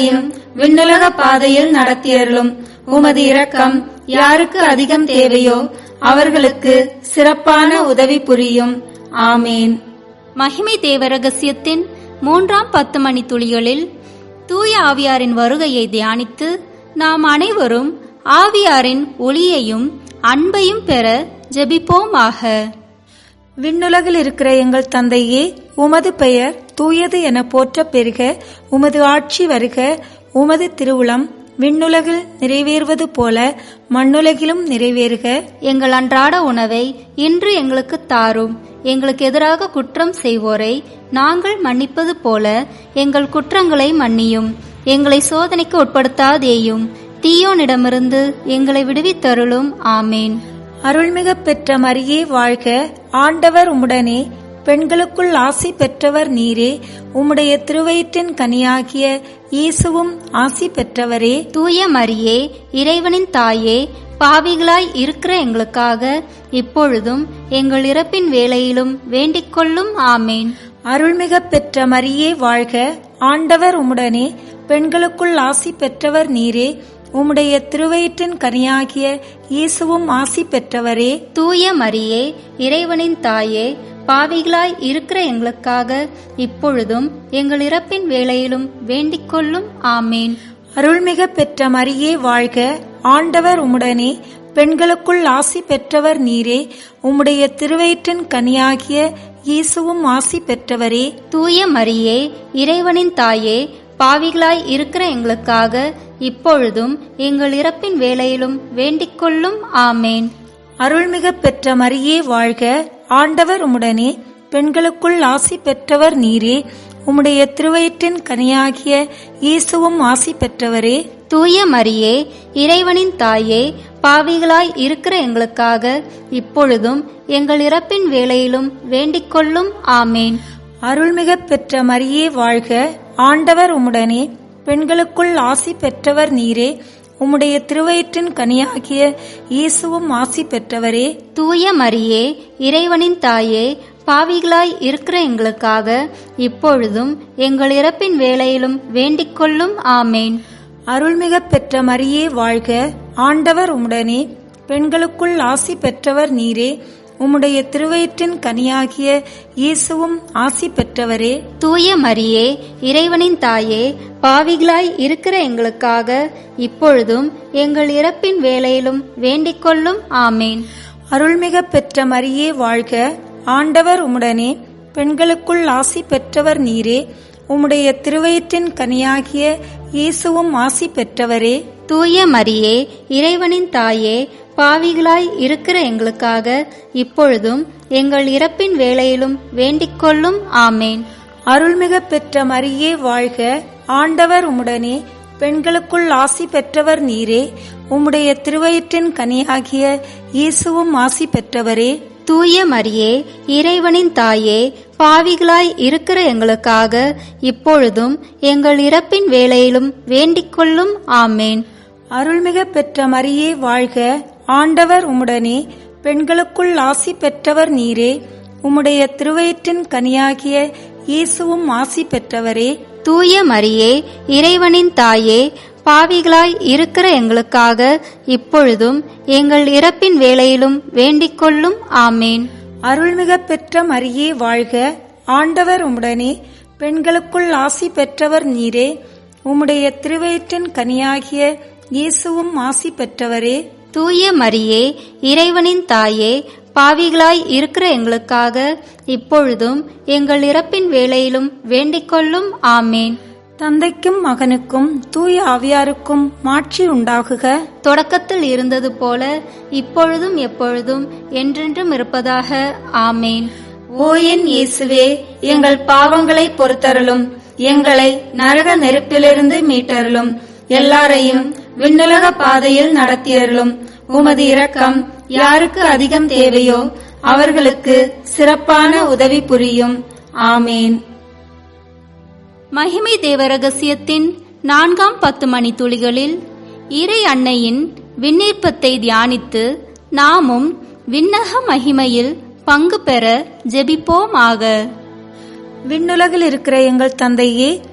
விண்ணுலக பாதையில் நடத்தியருளும் உமது இரக்கம் யாருக்கு அதிகம் தேவையோ அவர்களுக்கு சிறப்பான உதவி புரியும் ஆமேன் மகிமை தேவ ரகசியத்தின் மூன்றாம் பத்து மணி துளிகளில் தூய ஆவியாரின் வருகையை தியானித்து நாம் அனைவரும் ஆவியாரின் ஒளியையும் அன்பையும் பெற ஜெபிப்போமாக விண்ணுலகில் இருக்கிற எங்கள் தந்தையே உமது பெயர் தூயது என போற்ற பெருக உமது ஆட்சி வருக உமது திருவுளம் விண்ணுலகில் நிறைவேறுவது போல மண்ணுலகிலும் நிறைவேறுக எங்கள் அன்றாட உணவை இன்று எங்களுக்கு தாரும் எங்களுக்கு எதிராக குற்றம் செய்வோரை நாங்கள் மன்னிப்பது போல எங்கள் குற்றங்களை மன்னியும் எங்களை சோதனைக்கு உட்படுத்தாதேயும் தீயோனிடமிருந்து எங்களை விடுவித்தருளும் ஆமேன் அருள்மிக பெற்ற மரியே வாழ்க ஆண்டவர் உம்முடனே பெண்களுக்குள் ஆசி பெற்றவர் நீரே உம்முடைய திருவயிற்றின் கனியாகிய இயேசுவும் ஆசி பெற்றவரே தூய மரியே இறைவனின் தாயே பாவிகளாய் இருக்கிற எங்களுக்காக இப்பொழுதும் எங்கள் இறப்பின் வேளையிலும் வேண்டிக் கொள்ளும் ஆமேன் அருள்மிக பெற்ற மரியே வாழ்க ஆண்டவர் உம்முடனே பெண்களுக்குள் ஆசி பெற்றவர் நீரே உம்முடைய திருவயிற்றின் கனியாகிய இயேசுவும் ஆசி பெற்றவரே தூய மரியே இறைவனின் தாயே பாவிகளாய் இருக்கிற எங்களுக்காக இப்பொழுதும் எங்கள் இறப்பின் வேளையிலும் வேண்டிக் கொள்ளும் ஆமேன் அருள்மிக பெற்ற மரியே வாழ்க ஆண்டவர் உம்முடனே பெண்களுக்குள் ஆசி பெற்றவர் நீரே உம்முடைய திருவயிற்றின் கனியாகிய இயேசுவும் ஆசி பெற்றவரே தூய மரியே இறைவனின் தாயே பாவிகளாய் இருக்கிற எங்களுக்காக இப்பொழுதும் எங்கள் இறப்பின் வேளையிலும் வேண்டிக் கொள்ளும் ஆமேன் அருள்மிக பெற்ற மரியே வாழ்க ஆண்டவர் உம்முடனே பெண்களுக்குள் ஆசி பெற்றவர் நீரே உம்முடைய திருவயிற்றின் கனியாகிய இயேசுவும் ஆசி பெற்றவரே தூய மரியே இறைவனின் தாயே பாவிகளாய் இருக்கிற எங்களுக்காக இப்பொழுதும் எங்கள் இறப்பின் வேளையிலும் வேண்டிக் கொள்ளும் ஆமேன் அருள்மிக பெற்ற மரியே வாழ்க ஆண்டவர் உம்முடனே பெண்களுக்குள் ஆசி பெற்றவர் நீரே உம்முடைய திருவயிற்றின் கனியாகிய இயேசுவும் ஆசி பெற்றவரே தூய மரியே இறைவனின் தாயே பாவிகளாய் இருக்கிற எங்களுக்காக இப்பொழுதும் எங்கள் இறப்பின் வேளையிலும் வேண்டிக் கொள்ளும் ஆமேன் அருள்மிக பெற்ற மரியே வாழ்க ஆண்டவர் உம்முடனே பெண்களுக்குள் ஆசி பெற்றவர் நீரே உம்முடைய திருவயிற்றின் கனியாகிய இயேசுவும் ஆசி பெற்றவரே தூய மரியே இறைவனின் தாயே பாவிகளாய் இருக்கிற எங்களுக்காக இப்பொழுதும் எங்கள் இறப்பின் வேளையிலும் வேண்டிக் கொள்ளும் ஆமேன் அருள்மிக பெற்ற மரியே வாழ்க ஆண்டவர் உம்முடனே பெண்களுக்குள் ஆசி பெற்றவர் நீரே உம்முடைய திருவயிற்றின் கனியாகிய இயேசுவும் ஆசி பெற்றவரே தூய மரியே இறைவனின் தாயே பாவிகளாய் இருக்கிற எங்களுக்காக இப்பொழுதும் எங்கள் இறப்பின் வேளையிலும் வேண்டிக் கொள்ளும் ஆமேன் அருள்மிக பெற்ற மரியே வாழ்க ஆண்டவர் உம்முடனே பெண்களுக்குள் ஆசி பெற்றவர் நீரே உம்முடைய திருவயிற்றின் கனியாகிய இயேசுவும் ஆசி பெற்றவரே தூய மரியே இறைவனின் தாயே பாவிகளாய் இருக்கிற எங்களுக்காக இப்பொழுதும் எங்கள் இறப்பின் வேளையிலும் வேண்டிக் கொள்ளும் ஆமேன் அருள்மிக பெற்ற மரியே வாழ்க ஆண்டவர் உம்முடனே பெண்களுக்குள் ஆசி பெற்றவர் நீரே உம்முடைய திருவயிற்றின் கனியாகிய இயேசுவும் ஆசி பெற்றவரே தூய மரியே இறைவனின் தாயே பாவிகளாய் இருக்கிற எங்களுக்காக இப்பொழுதும் எங்கள் இறப்பின் வேளையிலும் வேண்டிக் கொள்ளும் ஆமேன் அருள்மிக பெற்ற மரியே வாழ்க ஆண்டவர் உம்முடனே பெண்களுக்குள் ஆசி பெற்றவர் நீரே உம்முடைய திருவயிற்றின் கனியாகிய இயேசுவும் ஆசி பெற்றவரே தூய மரியே இறைவனின் தாயே பாவிகளாய் இருக்கிற எங்களுக்காக இப்பொழுதும் எங்கள் இறப்பின் வேளையிலும் வேண்டிக் கொள்ளும் ஆமேன் தந்தைக்கும் மகனுக்கும் தூய ஆவியாருக்கும் மாட்சி உண்டாகுக தொடக்கத்தில் இருந்தது போல இப்பொழுதும் எப்பொழுதும் என்றென்றும் இருப்பதாக ஆமேன் ஓ என் இயேசுவே எங்கள் பாவங்களை பொறுத்தருளும் எங்களை நரக நெருப்பிலிருந்து மீட்டருளும் எல்லாரையும் விண்ணுலக பாதையில் நடத்தியருளும் உமது இரக்கம் யாருக்கு அதிகம் தேவையோ அவர்களுக்கு சிறப்பான உதவி புரியும் ஆமேன் மகிமை தேவ ரகசியத்தின் நான்காம் பத்து மணி துளிகளில் இறை அன்னையின் விண்ணேற்பத்தை தியானித்து நாமும் விண்ணக மகிமையில் பங்கு பெற ஜெபிப்போமாக விண்ணுலகில் இருக்கிற எங்கள் தந்தையே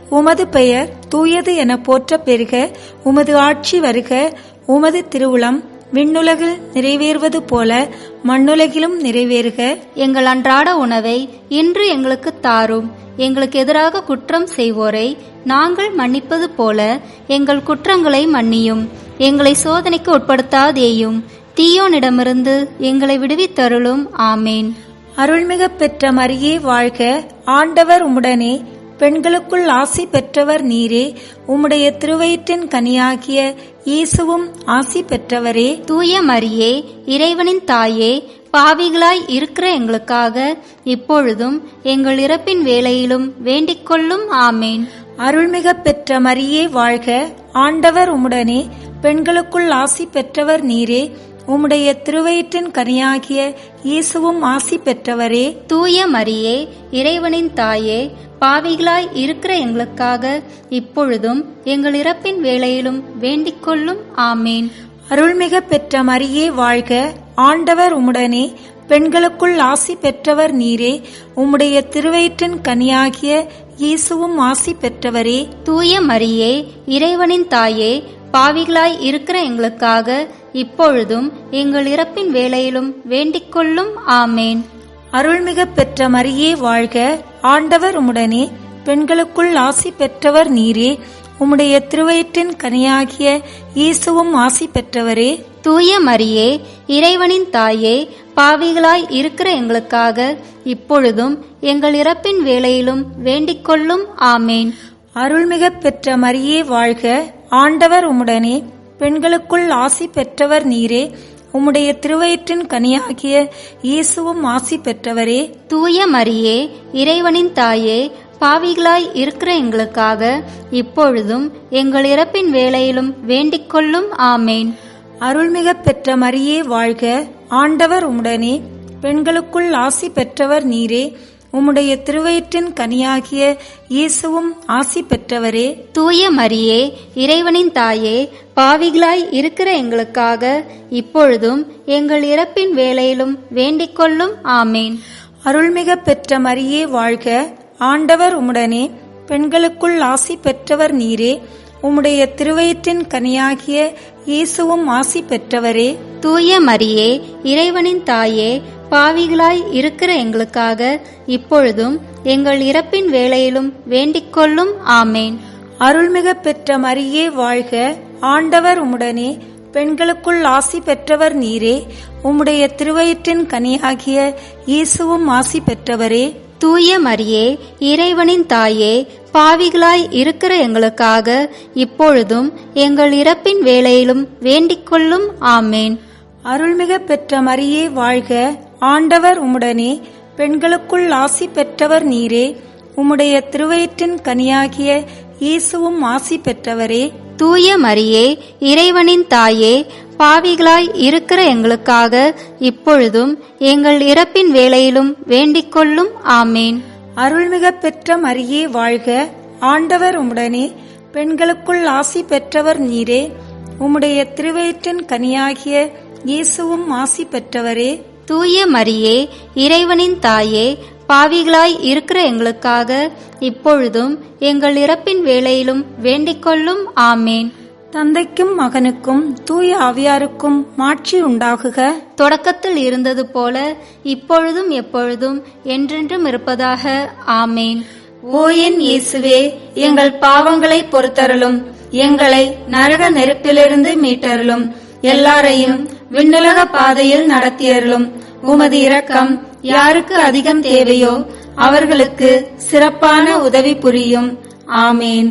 உமது பெயர் தூயது என போற்ற பெறுக உமது ஆட்சி வருக உமது திருவுளம் விண்ணுலகில் நிறைவேறுவது போல மண்ணுலகிலும் நிறைவேறுக எங்கள் அன்றாட உணவை இன்று எங்களுக்கு தாரும் எங்களுக்கு எதிராக குற்றம் செய்வோரை நாங்கள் மன்னிப்பது போல எங்கள் குற்றங்களை மன்னியும் எங்களை சோதனைக்கு உட்படுத்தாதேயும் தீயோனிடமிருந்து எங்களை விடுவித்தருளும் ஆமேன் அருள்மிக பெற்ற மரியே வாழ்க ஆண்டவர் உம்முடனே பெண்களுக்குள் ஆசி பெற்றவர் நீரே உம்முடைய திருவயிற்றின் கனியாகிய இயேசுவும் ஆசி பெற்றவரே தூய மரியே இறைவனின் தாயே பாவிகளாய் இருக்கிற எங்களுக்காக இப்பொழுதும் எங்கள் இறப்பின் வேளையிலும் வேண்டிக் கொள்ளும் ஆமேன் அருள்மிக பெற்ற மரியே வாழ்க ஆண்டவர் உம்முடனே பெண்களுக்குள் ஆசி பெற்றவர் நீரே உம்முடைய திருவயிற்றின் கனியாகிய இயேசுவும் ஆசி பெற்றவரே தூய மரியே இறைவனின் தாயே பாவிகளாய் இருக்கிற எங்களுக்காக இப்பொழுதும் எங்கள் இறப்பின் வேளையிலும் வேண்டிக் கொள்ளும் ஆமேன் அருள்மிக பெற்ற மரியே வாழ்க ஆண்டவர் உம்முடனே பெண்களுக்குள் ஆசி பெற்றவர் நீரே உம்முடைய திருவயிற்றின் கனியாகிய இயேசுவும் ஆசி பெற்றவரே தூய மரியே இறைவனின் தாயே பாவிகளாய் இருக்கிற எங்களுக்காக இப்பொழுதும் எங்கள் இறப்பின் வேளையிலும் வேண்டிக் கொள்ளும் ஆமேன் அருள்மிக பெற்ற மரியே வாழ்க ஆண்டவர் உம்முடனே பெண்களுக்குள் ஆசி பெற்றவர் நீரே உம்முடைய திருவயிற்றின் கனியாகிய இயேசுவும் ஆசி பெற்றவரே தூய மரியே இறைவனின் தாயே பாவிகளாய் இருக்கிற எங்களுக்காக இப்பொழுதும் எங்கள் இறப்பின் வேளையிலும் வேண்டிக் கொள்ளும் ஆமேன் அருள்மிக பெற்ற மரியே வாழ்க ஆண்டவர் உம்முடனே பெண்களுக்குள் ஆசி பெற்றவர் நீரே உம்முடைய திருவயிற்றின் கனியாகிய இயேசுவும் ஆசி பெற்றவரே தூய மரியே இறைவனின் தாயே பாவிகளாய் இருக்கிற எங்களுக்காக இப்பொழுதும் எங்கள் இறப்பின் வேளையிலும் வேண்டிக் கொள்ளும் ஆமேன் அருள்மிக பெற்ற மரியே வாழ்க ஆண்டவர் உம்முடனே பெண்களுக்குள் ஆசி பெற்றவர் நீரே உம்முடைய திருவயிற்றின் கனியாகிய இயேசுவும் ஆசி பெற்றவரே தூய மரியே இறைவனின் தாயே பாவிகளாய் இருக்கிற எங்களுக்காக இப்பொழுதும் எங்கள் இறப்பின் வேளையிலும் வேண்டிக் கொள்ளும் ஆமேன் அருள்மிக பெற்ற மரியே வாழ்க ஆண்டவர் உம்முடனே பெண்களுக்குள் ஆசி பெற்றவர் நீரே உம்முடைய திருவயிற்றின் கனியாகிய இயேசுவும் ஆசி பெற்றவரே தூய மரியே இறைவனின் தாயே பாவிகளாய் இருக்கிற எங்களுக்காக இப்பொழுதும் எங்கள் இறப்பின் வேளையிலும் வேண்டிக் கொள்ளும் ஆமேன் அருள்மிக பெற்ற மரியே வாழ்க ஆண்டவர் உம்முடனே பெண்களுக்குள் ஆசி பெற்றவர் நீரே உம்முடைய திருவயிற்றின் கனியாகிய இயேசுவும் ஆசி பெற்றவரே தூய மரியே இறைவனின் தாயே பாவிகளாய் இருக்கிற எங்களுக்காக இப்பொழுதும் எங்கள் இறப்பின் வேளையிலும் வேண்டிக் கொள்ளும் ஆமேன் அருள்மிக பெற்ற மரியே வாழ்க ஆண்டவர் உம்முடனே பெண்களுக்குள் ஆசி பெற்றவர் நீரே உம்முடைய திருவயிற்றின் கனியாகிய இயேசுவும் ஆசி பெற்றவரே தூய மரியே இறைவனின் தாயே பாவிகளாய் இருக்கிற எங்களுக்காக இப்பொழுதும் எங்கள் இறப்பின் வேளையிலும் வேண்டிக் கொள்ளும் ஆமேன் அருள்மிக பெற்ற மரியே வாழ்க ஆண்டவர் உம்முடனே பெண்களுக்குள் ஆசி பெற்றவர் நீரே உம்முடைய திருவயிற்றின் கனியாகிய இயேசுவும் ஆசி பெற்றவரே தூய மரியே இறைவனின் தாயே பாவிகளாய் இருக்கிற எங்களுக்காக இப்பொழுதும் எங்கள் இறப்பின் வேளையிலும் வேண்டிக் கொள்ளும் ஆமேன் தந்தைக்கும் மகனுக்கும் தூய ஆவியாருக்கும் மாட்சி உண்டாகுக தொடக்கத்தில் இருந்தது போல இப்பொழுதும் எப்பொழுதும் என்றென்றும் இருப்பதாக ஆமேன் ஓ என் இயேசுவே எங்கள் பாவங்களை பொறுத்தருளும் எங்களை நரக நெருப்பிலிருந்து மீட்டருளும் எல்லாரையும் விண்ணுலக பாதையில் நடத்தியருளும் உமது இரக்கம் யாருக்கு அதிகம் தேவையோ அவர்களுக்கு சிறப்பான உதவி புரியும் ஆமேன்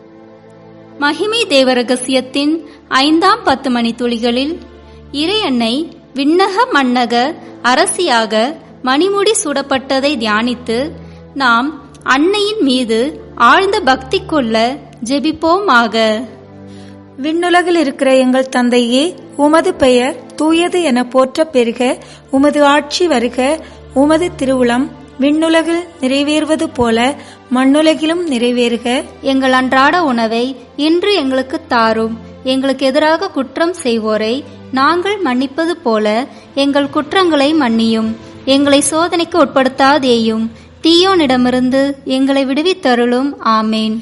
மகிமை தேவரகசியத்தின் ஐந்தாம் பத்து மணி துளிகளில் இறையன்னை விண்ணக மன்னக அரசியாக மணிமுடி சூடப்பட்டதை தியானித்து நாம் அன்னையின் மீது ஆழ்ந்த பக்தி கொள்ள ஜெபிப்போமாக விண்ணுலகில் இருக்கிற எங்கள் தந்தையே உமது பெயர் தூயது என போற்ற பெறுக உமது ஆட்சி வருக உமது திருவுளம் விண்ணுலகில் நிறைவேறுவது போல மண்ணுலகிலும் நிறைவேறுக எங்கள் அன்றாட உணவை இன்று எங்களுக்கு தாரும் எங்களுக்கு எதிராக குற்றம் செய்வோரை நாங்கள் மன்னிப்பது போல எங்கள் குற்றங்களை மன்னியும் எங்களை சோதனைக்கு உட்படுத்தாதேயும் தீயோனிடமிருந்து எங்களை விடுவித்தருளும் ஆமேன்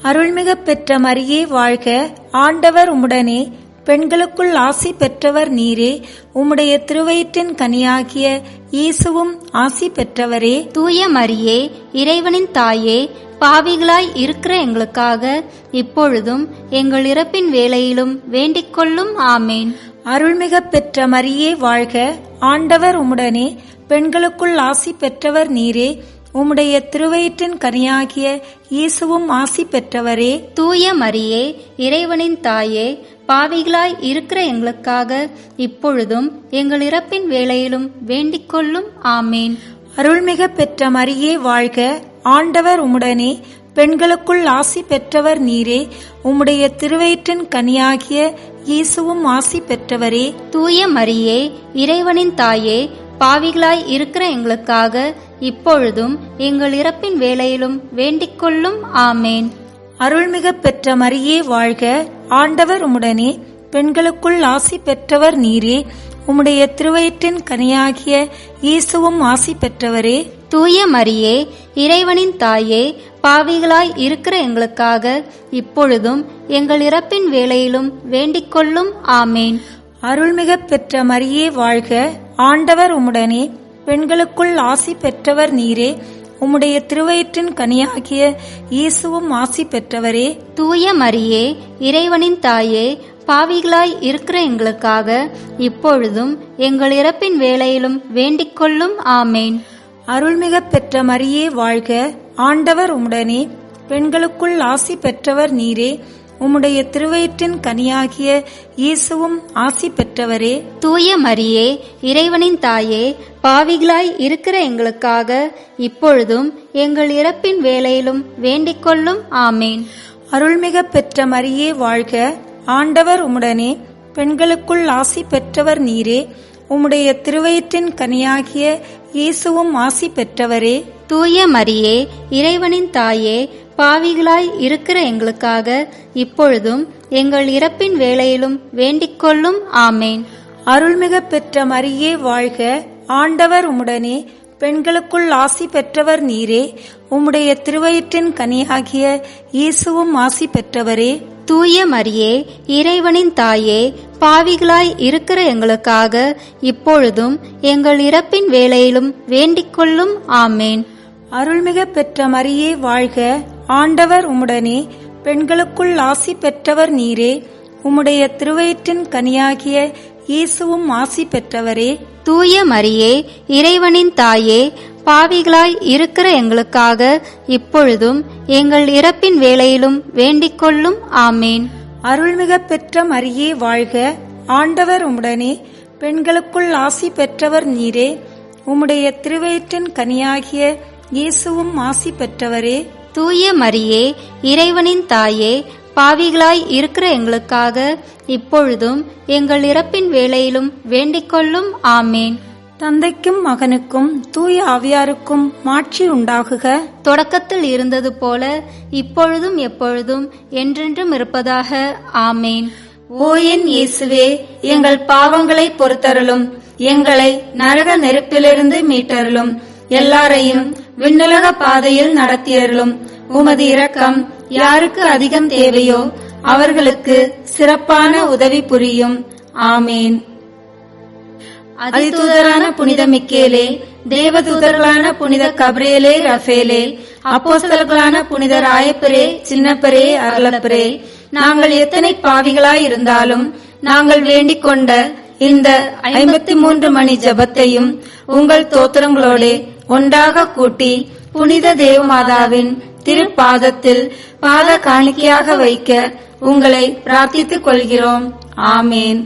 அருள்மிக பெற்ற மரியே வாழ்க ஆண்டவர் உம்முடனே பெண்களுக்குள் ஆசி பெற்றவர் நீரே உம்முடைய திருவயிற்றின் கனியாகிய இயேசுவும் ஆசி பெற்றவரே தூய மரியே இறைவனின் தாயே பாவிகளாய் இருக்கிற எங்களுக்காக இப்பொழுதும் எங்கள் இறப்பின் வேளையிலும் வேண்டிக் கொள்ளும் ஆமேன் அருள்மிக பெற்ற மரியே வாழ்க ஆண்டவர் உம்முடனே பெண்களுக்குள் ஆசி பெற்றவர் நீரே உம்முடைய திருவயிற்றின் கனியாகிய இயேசுவும் ஆசி பெற்றவரே தூய மரியே இறைவனின் தாயே பாவிகளாய் இருக்கிற எங்களுக்காக இப்பொழுதும் எங்கள் இறப்பின் வேளையிலும் வேண்டிக் கொள்ளும் ஆமேன் அருள்மிக பெற்ற மரியே வாழ்க ஆண்டவர் உம்முடனே பெண்களுக்குள் ஆசி பெற்றவர் நீரே உம்முடைய திருவயிற்றின் கனியாகிய இயேசுவும் ஆசி பெற்றவரே தூய மரியே இறைவனின் தாயே பாவிகளாய் இருக்கிற எங்களுக்காக இப்பொழுதும் எங்கள் இறப்பின் வேளையிலும் வேண்டிக் கொள்ளும் ஆமேன் அருள்மிக பெற்ற மரியே வாழ்க ஆண்டவர் உம்முடனே பெண்களுக்குள் ஆசி பெற்றவர் நீரே உம்முடைய திருவயிற்றின் கனியாகிய இயேசுவும் ஆசி பெற்றவரே தூய மரியே இறைவனின் தாயே பாவிகளாய் இருக்கிற எங்களுக்காக இப்பொழுதும் எங்கள் இறப்பின் வேளையிலும் வேண்டிக் கொள்ளும் ஆமேன் அருள்மிக பெற்ற மரியே வாழ்க ஆண்டவர் உம்முடனே பெண்களுக்குள் ஆசி பெற்றவர் நீரே உம்முடைய திருவயிற்றின் கனியாகிய இயேசுவும் ஆசி பெற்றவரே தூய மரியே இறைவனின் தாயே பாவிகளாய் இருக்கிற எங்களுக்காக இப்பொழுதும் எங்கள் இறப்பின் வேளையிலும் வேண்டிக் கொள்ளும் ஆமேன் அருள்மிக பெற்ற மரியே வாழ்க ஆண்டவர் உம்முடனே பெண்களுக்குள் ஆசி பெற்றவர் நீரே உம்முடைய திருவயிற்றின் கனியாகிய இயேசுவும் ஆசி பெற்றவரே தூய மரியே இறைவனின் தாயே பாவிகளாய் இருக்கிற எங்களுக்காக இப்பொழுதும் எங்கள் இறப்பின் வேளையிலும் வேண்டிக் கொள்ளும் ஆமேன் அருள்மிக பெற்ற மரியே வாழ்க ஆண்டவர் உம்முடனே பெண்களுக்குள் ஆசி பெற்றவர் நீரே உம்முடைய திருவயிற்றின் கனியாகிய இயேசுவும் ஆசி பெற்றவரே தூய மரியே இறைவனின் தாயே பாவிகளாய் இருக்கிற எங்களுக்காக இப்பொழுதும் எங்கள் இறப்பின் வேளையிலும் வேண்டிக் கொள்ளும் ஆமேன் அருள்மிக பெற்ற மரியே வாழ்க ஆண்டவர் உம்முடனே பெண்களுக்குள் ஆசி பெற்றவர் நீரே உம்முடைய திருவயிற்றின் கனியாகிய இயேசுவும் ஆசி பெற்றவரே தூய மரியே இறைவனின் தாயே பாவிகளாய் இருக்கிற எங்களுக்காக இப்பொழுதும் எங்கள் இறப்பின் வேளையிலும் வேண்டிக் கொள்ளும் ஆமேன் அருள்மிக பெற்ற மரியே வாழ்க ஆண்டவர் உம்முடனே பெண்களுக்குள் ஆசி பெற்றவர் நீரே உம்முடைய திருவயிற்றின் கனியாகிய இயேசுவும் ஆசி பெற்றவரே தூய மரியே இறைவனின் தாயே பாவிகளாய் இருக்கிற எங்களுக்காக இப்பொழுதும் எங்கள் இறப்பின் வேளையிலும் வேண்டிக் கொள்ளும் ஆமேன் அருள்மிக பெற்ற மரியே வாழ்க ஆண்டவர் உம்முடனே பெண்களுக்குள் ஆசி பெற்றவர் நீரே உம்முடைய திருவயிற்றின் கனியாகிய இயேசுவும் ஆசி பெற்றவரே தூய மரியே இறைவனின் தாயே பாவிகளாய் இருக்கிற எங்களுக்காக இப்பொழுதும் எங்கள் இறப்பின் வேளையிலும் வேண்டிக் கொள்ளும் ஆமேன் தந்தைக்கும் மகனுக்கும் தூய ஆவியாருக்கும் மாட்சி உண்டாகுக தொடக்கத்தில் இருந்தது போல இப்பொழுதும் எப்பொழுதும் என்றென்றும் இருப்பதாக ஆமேன் ஓ என் இயேசுவே எங்கள் பாவங்களை பொறுத்தருளும் எங்களை நரக நெருப்பிலிருந்து மீட்டருளும் எல்லாரையும் விண்ணுலக பாதையில் நடத்தியருளும் உமது இரக்கம் யாருக்கு அதிகம் தேவையோ அவர்களுக்கு சிறப்பான உதவி புரியும் ஆமேன் அதிதூதரான புனித மிக்கேலே தேவதூதர்களான புனித கப்ரேலே ரஃபேலே அப்போஸ்தலர்களான புனித ராயப்பரே சின்னப்பரே அருளப்பரே நாங்கள் எத்தனை பாவிகளாய் இருந்தாலும் நாங்கள் வேண்டிக் கொண்ட இந்த ஐம்பத்தி மூன்று மணி ஜபத்தையும் உங்கள் தோத்திரங்களோடு ஒன்றாக கூட்டி புனித தேவமாதாவின் திருப்பாதத்தில் பாத காணிக்கையாக வைக்க உங்களை பிரார்த்தித்துக் கொள்கிறோம் ஆமேன்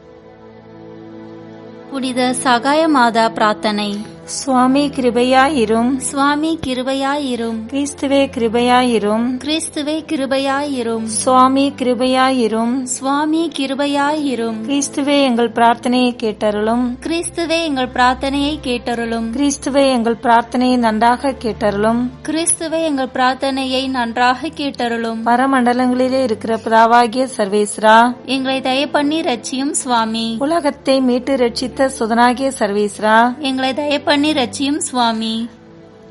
புனித சகாய மாதா பிரார்த்தனை சுவாமி கிருபையாயிரும் சுவாமி கிருபையாயிரும் கிறிஸ்துவே கிருபையாயிரும் கிறிஸ்துவே கிருபையாயிரும் சுவாமி கிருபையாயிரும் சுவாமி கிருபையாயிரும் கிறிஸ்துவே எங்கள் பிரார்த்தனையை கேட்டருளும் கிறிஸ்துவே எங்கள் பிரார்த்தனையை கேட்டருளும் கிறிஸ்துவே எங்கள் பிரார்த்தனையை நன்றாக கேட்டருளும் கிறிஸ்துவே எங்கள் பிரார்த்தனையை நன்றாக கேட்டருளும் பரமண்டலங்களிலே இருக்கிற பிதாவாகிய சர்வேஸ்ரா எங்களை தய பண்ணி ரட்சியும் சுவாமி உலகத்தை மீட்டு ரட்சித்த சுதனாகிய சர்வேஸ்ரா எங்களை தய பண்ணி ரட்சியும் சுவாமி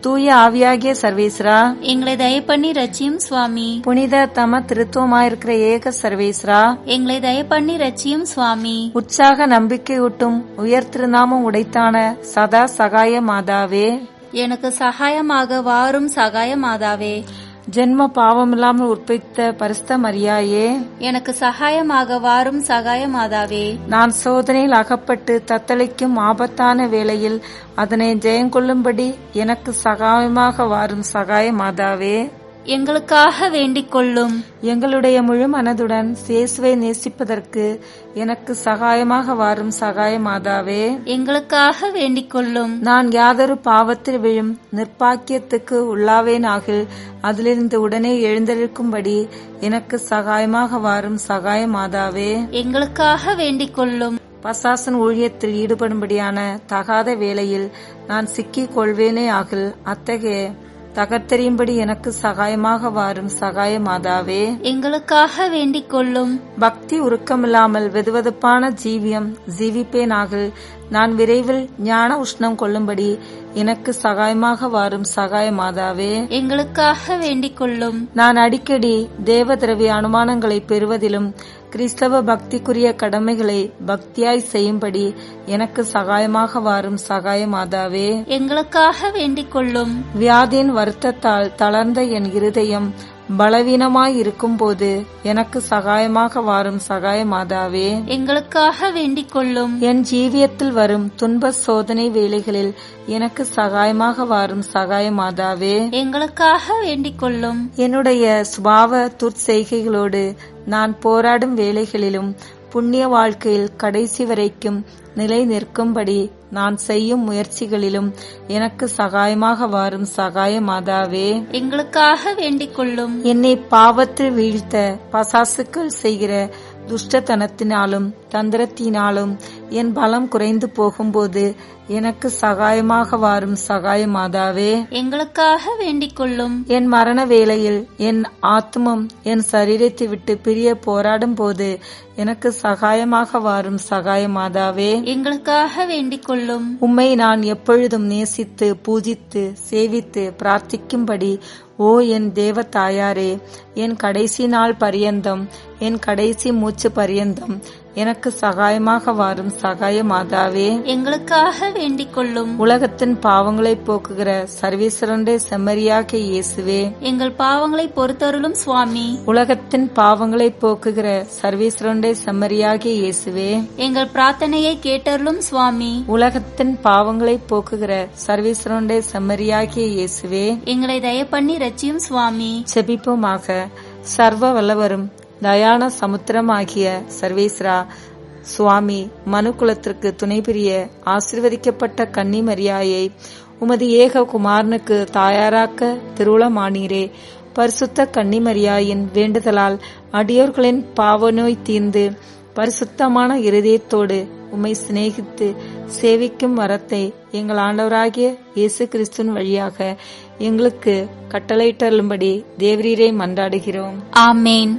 தூய ஆவியாகிய சர்வேஸ்ரா எங்களை தய பண்ணி ரட்சியும் சுவாமி புனித தம திருத்துவமாயிருக்கிற ஏக சர்வேஸ்ரா எங்களை தய பண்ணி ரட்சியும் சுவாமி உற்சாக நம்பிக்கையூட்டும் உயர் திருநாமம் உடைத்தான சதா சகாய மாதாவே எனக்கு சகாயமாக வாரும் சகாய மாதாவே ஜென்ம பாவமில்லாமல் உற்பத்த பரிசுத்த மரியாயே எனக்கு சகாயமாக வாரும் சகாய மாதாவே நான் சோதனையில் அகப்பட்டு தத்தளிக்கும் ஆபத்தான வேளையில் அதனை ஜெயங்கொள்ளும்படி எனக்கு சகாயமாக வாரும் சகாய மாதாவே எங்களுக்காக வேண்டிக் கொள்ளும் எங்களுடைய முழு மனதுடன் சேசுவை நேசிப்பதற்கு எனக்கு சகாயமாக வாரும் சகாய மாதாவே எங்களுக்காக வேண்டிக் கொள்ளும் நான் யாதொரு பாவத்தில் விழும் நிர்பாக்கியத்துக்கு உள்ளாவேனாகில் அதிலிருந்து உடனே எழுந்தெழுக்கும்படி எனக்கு சகாயமாக வாரும் சகாய மாதாவே எங்களுக்காக வேண்டிக் கொள்ளும் பசாசன் ஊழியத்தில் ஈடுபடும்படியான தகாத வேளையில் நான் சிக்கிக் கொள்வேனே ஆகில் அத்தகைய தகர்த்தெறியும்படி எனக்கு சகாயமாக வாரும் சகாய மாதாவே எங்களுக்காக வேண்டிக் கொள்ளும் பக்தி உருக்கமில்லாமல் வெதுவெதுப்பான ஜீவியம் ஜீவிப்பேனாகில் நான் விரைவில் ஞான உஷ்ணம் கொள்ளும்படி எனக்கு சகாயமாக வாரும் சகாய மாதாவே எங்களுக்காக வேண்டிக் கொள்ளும் நான் அடிக்கடி தேவ திரவிய அனுமானங்களை பெறுவதிலும் கிறிஸ்தவ பக்திக்குரிய கடமைகளை பக்தியாய் செய்யும்படி எனக்கு சகாயமாக வாரும் சகாய மாதாவே எங்களுக்காக வேண்டிக் கொள்ளும் வியாதியின் வருத்தத்தால் தளர்ந்த என் இருதயம் பலவீனமாய் இருக்கும்போது எனக்கு சகாயமாக வாரும் சகாய மாதாவே எங்களுக்காக வேண்டிக் கொள்ளும் என் ஜீவியத்தில் வரும் துன்ப சோதனை வேளைகளில் எனக்கு சகாயமாக வாரும் சகாய மாதாவே எங்களுக்காக வேண்டிக் கொள்ளும் என்னுடைய சுபாவ துர்ச்செய்கைகளோடு நான் போராடும் வேளைகளிலும் புண்ணிய வாழ்க்கையில் கடைசி வரைக்கும் நிலை நிற்கும்படி நான் செய்யும் முயற்சிகளிலும் எனக்கு சகாயமாக வாரும் சகாய மாதாவே எங்களுக்காக வேண்டிக் கொள்ளும் என்னை பாவத்தில் வீழ்த்த பசாசுக்கள் செய்கிற துஷ்டத்தனத்தினாலும் தந்திரத்தினாலும் என் பலம் குறைந்து போகும்போது எனக்கு சகாயமாக வாரும் சகாய மாதாவே எங்களுக்காக வேண்டிக் கொள்ளும் என் மரண வேளையில் என் ஆத்மம் என் சரீரத்தை விட்டு பிரிய போராடும் போது எனக்கு சகாயமாக வாரும் சகாய மாதாவே எங்களுக்காக வேண்டிக் கொள்ளும் உம்மை நான் எப்பொழுதும் நேசித்து பூஜித்து சேவித்து பிரார்த்திக்கும்படி ஓ என் தேவ தாயாரே என் கடைசி நாள் பரியந்தம் என் கடைசி மூச்சு பரியந்தம் எனக்கு சகாயமாக வாரும் சகாய மாதாவே எங்களுக்காக வேண்டிக் கொள்ளும் உலகத்தின் பாவங்களை போக்குகிற சர்வீஸ்வரண்டே செம்மறியாக இயேசுவே எங்கள் பாவங்களை பொறுத்தருளும் சுவாமி உலகத்தின் பாவங்களை போக்குகிற சர்வீஸ்வரண்டே செம்மறியாக இயேசுவே எங்கள் பிரார்த்தனையை கேட்டருளும் சுவாமி உலகத்தின் பாவங்களை போக்குகிற சர்வீஸ்வரண்டே செம்மறியாகிய இயேசுவே எங்களை தய பண்ணி ரட்சியும் சுவாமி செபிப்போமாக சர்வ வல்லவரும் தயான சமுத்திரமாகிய சர்வேஸ்ரா சுவாமி மனுக்குலத்திற்கு துணை புரிய ஆசிர்வதிக்கப்பட்ட கன்னிமரியாயை உமது ஏக குமாரனுக்கு தாயாராக்க திருவுளமானீரே பரிசுத்த கன்னிமரியாயின் வேண்டுதலால் அடியோர்களின் பாவநோய் தீர்ந்து பரிசுத்தமான இருதயத்தோடு உம்மை சிநேகித்து சேவிக்கும் வரத்தை எங்கள் ஆண்டவராகிய இயேசு கிறிஸ்துவின் வழியாக எங்களுக்கு கட்டளையிட்டருளும்படி தேவரீரை மன்றாடுகிறோம் ஆமேன்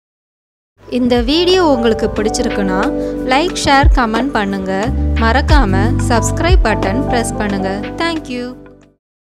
இந்த வீடியோ உங்களுக்கு பிடிச்சிருக்குன்னா லைக் ஷேர் கமெண்ட் பண்ணுங்க மறக்காம சப்ஸ்கிரைப் பட்டன் பிரஸ் பண்ணுங்க தேங்க்யூ